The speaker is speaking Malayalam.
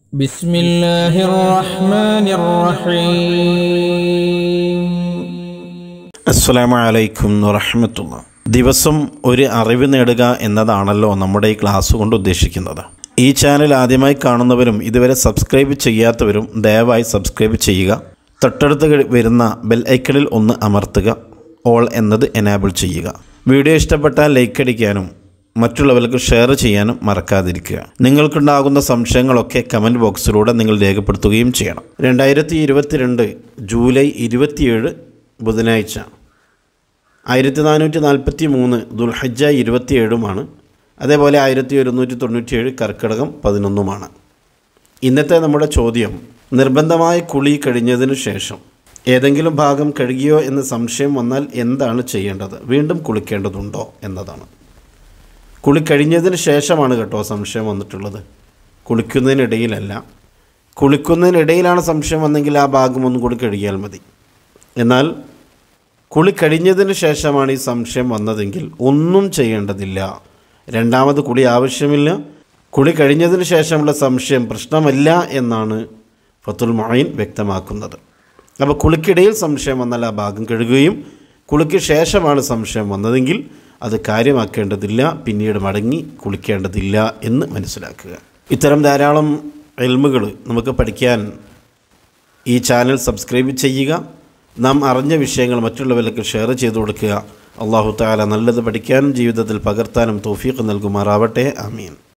بسم الله الرحمن الرحيم അസ്സലാമു അലൈക്കും വറഹമത്തുള്ള ദിവസം ഒരു അറിവ് നേടുക എന്നതാണല്ലോ നമ്മുടെ ഈ ക്ലാസ് കൊണ്ട് ഉദ്ദേശിക്കുന്നത് ഈ ചാനൽ ആദ്യമായി കാണുന്നവരും ഇതുവരെ സബ്സ്ക്രൈബ് ചെയ്യാത്തവരും ദയവായി സബ്സ്ക്രൈബ് ചെയ്യുക തൊട്ടടുത്ത് കഴി- വരുന്ന ബെൽ ഐക്കണിൽ ഒന്ന് അമർത്തുക ഓൾ എന്നത് എനാബിൾ ചെയ്യുക വീഡിയോ ഇഷ്ടപ്പെട്ടാൽ ലൈക്ക് അടിക്കാനും മറ്റുള്ളവർക്ക് ഷെയർ ചെയ്യാനും മറക്കാതിരിക്കുക നിങ്ങൾക്കുണ്ടാകുന്ന സംശയങ്ങളൊക്കെ കമൻറ്റ് ബോക്സിലൂടെ നിങ്ങൾ രേഖപ്പെടുത്തുകയും ചെയ്യണം രണ്ടായിരത്തി ഇരുപത്തിരണ്ട് ജൂലൈ ഇരുപത്തിയേഴ് ബുധനാഴ്ച ആയിരത്തി നാനൂറ്റി നാൽപ്പത്തി മൂന്ന് ദുൽഹജ്ജ ഇരുപത്തിയേഴുമാണ് അതേപോലെ ആയിരത്തി ഒരുന്നൂറ്റി തൊണ്ണൂറ്റിയേഴ് കർക്കിടകം പതിനൊന്നുമാണ് ഇന്നത്തെ നമ്മുടെ ചോദ്യം നിർബന്ധമായ കുളി കഴിഞ്ഞതിന് ശേഷം ഏതെങ്കിലും ഭാഗം കഴുകിയോ എന്ന് സംശയം വന്നാൽ എന്താണ് ചെയ്യേണ്ടത് വീണ്ടും കുളിക്കേണ്ടതുണ്ടോ എന്നതാണ് കുളി കഴിഞ്ഞതിന് ശേഷമാണ് കേട്ടോ സംശയം വന്നിട്ടുള്ളത് കുളിക്കുന്നതിനിടയിലല്ല കുളിക്കുന്നതിനിടയിലാണ് സംശയം വന്നെങ്കിൽ ആ ഭാഗം ഒന്നും കൂടി കഴുകിയാൽ മതി എന്നാൽ കുളി കഴിഞ്ഞതിന് ശേഷമാണ് ഈ സംശയം വന്നതെങ്കിൽ ഒന്നും ചെയ്യേണ്ടതില്ല രണ്ടാമത് കുളി ആവശ്യമില്ല കുളി കഴിഞ്ഞതിന് ശേഷമുള്ള സംശയം പ്രശ്നമല്ല എന്നാണ് ഫത്തുൽ മൊയ്ൻ വ്യക്തമാക്കുന്നത് അപ്പോൾ കുളിക്കിടയിൽ സംശയം വന്നാൽ ആ ഭാഗം കഴുകുകയും കുളിക്ക് ശേഷമാണ് സംശയം വന്നതെങ്കിൽ അത് കാര്യമാക്കേണ്ടതില്ല പിന്നീട് മടങ്ങി കുളിക്കേണ്ടതില്ല എന്ന് മനസ്സിലാക്കുക ഇത്തരം ധാരാളം എൽമുകൾ നമുക്ക് പഠിക്കാൻ ഈ ചാനൽ സബ്സ്ക്രൈബ് ചെയ്യുക നാം അറിഞ്ഞ വിഷയങ്ങൾ മറ്റുള്ളവർക്ക് ഷെയർ ചെയ്തു കൊടുക്കുക അള്ളാഹു താല നല്ലത് പഠിക്കാനും ജീവിതത്തിൽ പകർത്താനും തോഫീക്ക് നൽകുമാറാവട്ടെ ആമീൻ